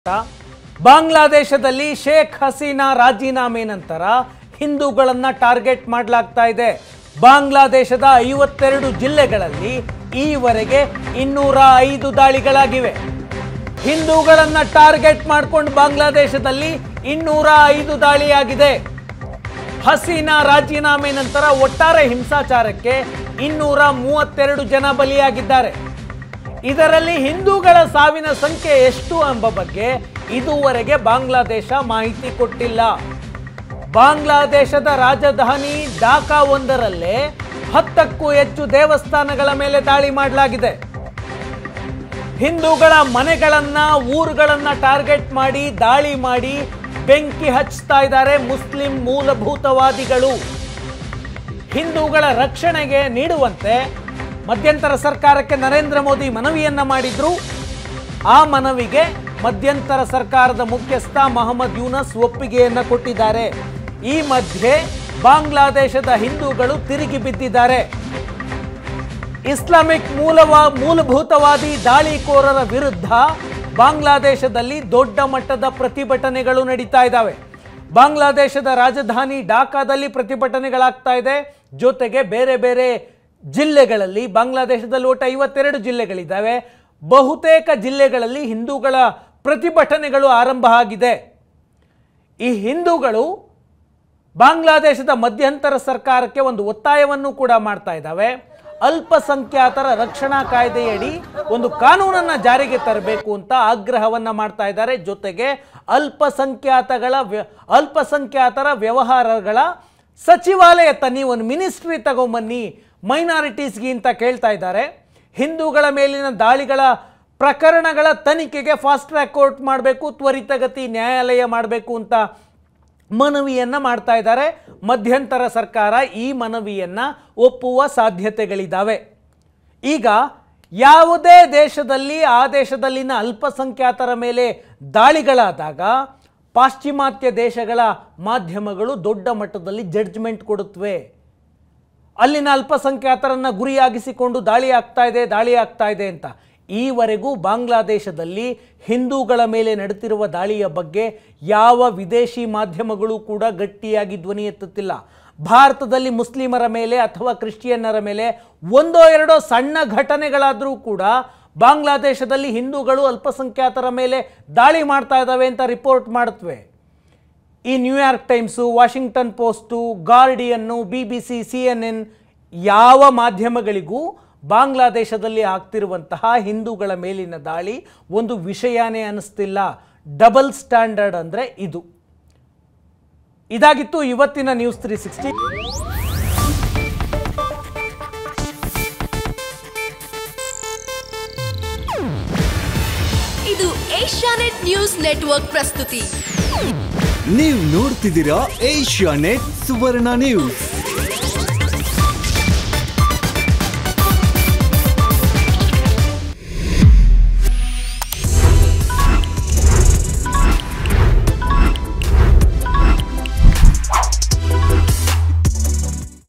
ಬಾಂಗ್ಲಾದೇಶದಲ್ಲಿ ಶೇಖ್ ಹಸೀನಾ ರಾಜೀನಾಮೆ ನಂತರ ಹಿಂದೂಗಳನ್ನ ಟಾರ್ಗೆಟ್ ಮಾಡಲಾಗ್ತಾ ಇದೆ ಬಾಂಗ್ಲಾದೇಶದ ಐವತ್ತೆರಡು ಜಿಲ್ಲೆಗಳಲ್ಲಿ ಈವರೆಗೆ ಇನ್ನೂರ ಐದು ದಾಳಿಗಳಾಗಿವೆ ಹಿಂದೂಗಳನ್ನ ಟಾರ್ಗೆಟ್ ಮಾಡಿಕೊಂಡು ಬಾಂಗ್ಲಾದೇಶದಲ್ಲಿ ಇನ್ನೂರ ಐದು ದಾಳಿಯಾಗಿದೆ ಹಸೀನಾ ರಾಜೀನಾಮೆ ನಂತರ ಒಟ್ಟಾರೆ ಹಿಂಸಾಚಾರಕ್ಕೆ ಇನ್ನೂರ ಮೂವತ್ತೆರಡು ಜನ ಬಲಿಯಾಗಿದ್ದಾರೆ ಇದರಲ್ಲಿ ಹಿಂದೂಗಳ ಸಾವಿನ ಸಂಖ್ಯೆ ಎಷ್ಟು ಎಂಬ ಬಗ್ಗೆ ಇದುವರೆಗೆ ಬಾಂಗ್ಲಾದೇಶ ಮಾಹಿತಿ ಕೊಟ್ಟಿಲ್ಲ ಬಾಂಗ್ಲಾದೇಶದ ರಾಜಧಾನಿ ಢಾಕಾ ಒಂದರಲ್ಲೇ ಹತ್ತಕ್ಕೂ ಹೆಚ್ಚು ದೇವಸ್ಥಾನಗಳ ಮೇಲೆ ದಾಳಿ ಮಾಡಲಾಗಿದೆ ಹಿಂದೂಗಳ ಮನೆಗಳನ್ನ ಊರುಗಳನ್ನ ಟಾರ್ಗೆಟ್ ಮಾಡಿ ದಾಳಿ ಮಾಡಿ ಬೆಂಕಿ ಹಚ್ತಾ ಇದ್ದಾರೆ ಮುಸ್ಲಿಂ ಮೂಲಭೂತವಾದಿಗಳು ಹಿಂದೂಗಳ ರಕ್ಷಣೆಗೆ ನೀಡುವಂತೆ ಮಧ್ಯಂತರ ಸರ್ಕಾರಕ್ಕೆ ನರೇಂದ್ರ ಮೋದಿ ಮನವಿಯನ್ನ ಮಾಡಿದ್ರು ಆ ಮನವಿಗೆ ಮಧ್ಯಂತರ ಸರ್ಕಾರದ ಮುಖ್ಯಸ್ಥ ಮಹಮ್ಮದ್ ಯೂನಸ್ ಒಪ್ಪಿಗೆಯನ್ನ ಕೊಟ್ಟಿದ್ದಾರೆ ಈ ಮಧ್ಯೆ ಬಾಂಗ್ಲಾದೇಶದ ಹಿಂದೂಗಳು ತಿರುಗಿ ಬಿದ್ದಿದ್ದಾರೆ ಇಸ್ಲಾಮಿಕ್ ಮೂಲವ ಮೂಲಭೂತವಾದಿ ದಾಳಿಕೋರರ ವಿರುದ್ಧ ಬಾಂಗ್ಲಾದೇಶದಲ್ಲಿ ದೊಡ್ಡ ಮಟ್ಟದ ಪ್ರತಿಭಟನೆಗಳು ನಡೀತಾ ಇದ್ದಾವೆ ಬಾಂಗ್ಲಾದೇಶದ ರಾಜಧಾನಿ ಢಾಕಾದಲ್ಲಿ ಪ್ರತಿಭಟನೆಗಳಾಗ್ತಾ ಇದೆ ಜೊತೆಗೆ ಬೇರೆ ಬೇರೆ ಜಿಲ್ಲೆಗಳಲ್ಲಿ ಬಾಂಗ್ಲಾದೇಶದಲ್ಲಿ ಒಟ್ಟು ಐವತ್ತೆರಡು ಜಿಲ್ಲೆಗಳಿದ್ದಾವೆ ಬಹುತೇಕ ಜಿಲ್ಲೆಗಳಲ್ಲಿ ಹಿಂದೂಗಳ ಪ್ರತಿಭಟನೆಗಳು ಆರಂಭ ಆಗಿದೆ ಈ ಹಿಂದೂಗಳು ಬಾಂಗ್ಲಾದೇಶದ ಮಧ್ಯಂತರ ಸರ್ಕಾರಕ್ಕೆ ಒಂದು ಒತ್ತಾಯವನ್ನು ಕೂಡ ಮಾಡ್ತಾ ಇದ್ದಾವೆ ಅಲ್ಪಸಂಖ್ಯಾತರ ರಕ್ಷಣಾ ಕಾಯ್ದೆಯಡಿ ಒಂದು ಕಾನೂನನ್ನ ಜಾರಿಗೆ ತರಬೇಕು ಅಂತ ಆಗ್ರಹವನ್ನ ಮಾಡ್ತಾ ಇದ್ದಾರೆ ಜೊತೆಗೆ ಅಲ್ಪಸಂಖ್ಯಾತಗಳ ವ್ಯ- ಅಲ್ಪಸಂಖ್ಯಾತರ ವ್ಯವಹಾರಗಳ ಸಚಿವಾಲಯ ತನ್ನಿ ಒಂದು ಮಿನಿಸ್ಟ್ರಿ ತಗೊಂಬನ್ನಿ ಮೈನಾರಿಟೀಸ್ಗೆ ಅಂತ ಕೇಳ್ತಾ ಇದ್ದಾರೆ ಹಿಂದೂಗಳ ಮೇಲಿನ ದಾಳಿಗಳ ಪ್ರಕರಣಗಳ ತನಿಖೆಗೆ ಫಾಸ್ಟ್ ಟ್ರ್ಯಾಕ್ ಕೋರ್ಟ್ ಮಾಡಬೇಕು ತ್ವರಿತಗತಿ ನ್ಯಾಯಾಲಯ ಮಾಡಬೇಕು ಅಂತ ಮನವಿಯನ್ನ ಮಾಡ್ತಾ ಇದ್ದಾರೆ ಮಧ್ಯಂತರ ಸರ್ಕಾರ ಈ ಮನವಿಯನ್ನ ಒಪ್ಪುವ ಸಾಧ್ಯತೆಗಳಿದ್ದಾವೆ ಈಗ ಯಾವುದೇ ದೇಶದಲ್ಲಿ ಆ ದೇಶದಲ್ಲಿನ ಅಲ್ಪಸಂಖ್ಯಾತರ ಮೇಲೆ ದಾಳಿಗಳಾದಾಗ ಪಾಶ್ಚಿಮಾತ್ಯ ದೇಶಗಳ ಮಾಧ್ಯಮಗಳು ದೊಡ್ಡ ಮಟ್ಟದಲ್ಲಿ ಜಡ್ಜ್ಮೆಂಟ್ ಕೊಡುತ್ತವೆ ಅಲ್ಲಿನ ಅಲ್ಪಸಂಖ್ಯಾತರನ್ನ ಗುರಿಯಾಗಿಸಿಕೊಂಡು ದಾಳಿ ಆಗ್ತಾ ಇದೆ ದಾಳಿ ಆಗ್ತಾ ಇದೆ ಅಂತ ಈವರೆಗೂ ಬಾಂಗ್ಲಾದೇಶದಲ್ಲಿ ಹಿಂದೂಗಳ ಮೇಲೆ ನಡೆತಿರುವ ದಾಳಿಯ ಬಗ್ಗೆ ಯಾವ ವಿದೇಶಿ ಮಾಧ್ಯಮಗಳು ಕೂಡ ಗಟ್ಟಿಯಾಗಿ ಧ್ವನಿ ಎತ್ತುತ್ತಿಲ್ಲ ಭಾರತದಲ್ಲಿ ಮುಸ್ಲಿಮರ ಮೇಲೆ ಅಥವಾ ಕ್ರಿಶ್ಚಿಯನ್ನರ ಮೇಲೆ ಒಂದೋ ಎರಡೋ ಸಣ್ಣ ಘಟನೆಗಳಾದರೂ ಕೂಡ ಬಾಂಗ್ಲಾದೇಶದಲ್ಲಿ ಹಿಂದೂಗಳು ಅಲ್ಪಸಂಖ್ಯಾತರ ಮೇಲೆ ದಾಳಿ ಮಾಡ್ತಾ ಇದ್ದಾವೆ ಅಂತ ರಿಪೋರ್ಟ್ ಮಾಡುತ್ತವೆ ಈ New York Times Washington Post Guardian B B C C N N ಯಾವ ಮಾಧ್ಯಮಗಳಿಗೂ ಬಾಂಗ್ಲಾದೇಶದಲ್ಲಿ ಆಗ್ತಿರುವಂತಹ ಹಿಂದೂಗಳ ಮೇಲಿನ ದಾಳಿ ಒಂದು ವಿಷಯನೇ ಅನ್ನಿಸ್ತಿಲ್ಲ ಡಬಲ್ ಸ್ಟ್ಯಾಂಡರ್ಡ್ ಅಂದರೆ ಇದು ಇದಾಗಿತ್ತು ಇವತ್ತಿನ ನ್ಯೂಸ್ ತ್ರೀ ಸಿಕ್ಸ್ಟಿ ಇದು ಏಷ್ಯಾನೆಟ್ ನ್ಯೂಸ್ ನೆಟ್ವರ್ಕ್ ಪ್ರಸ್ತುತಿ ನೀವು ನೋಡ್ತಿದ್ದೀರಾ ಏಷ್ಯಾ ನೆಟ್ ಸುವರ್ಣ ನ್ಯೂಸ್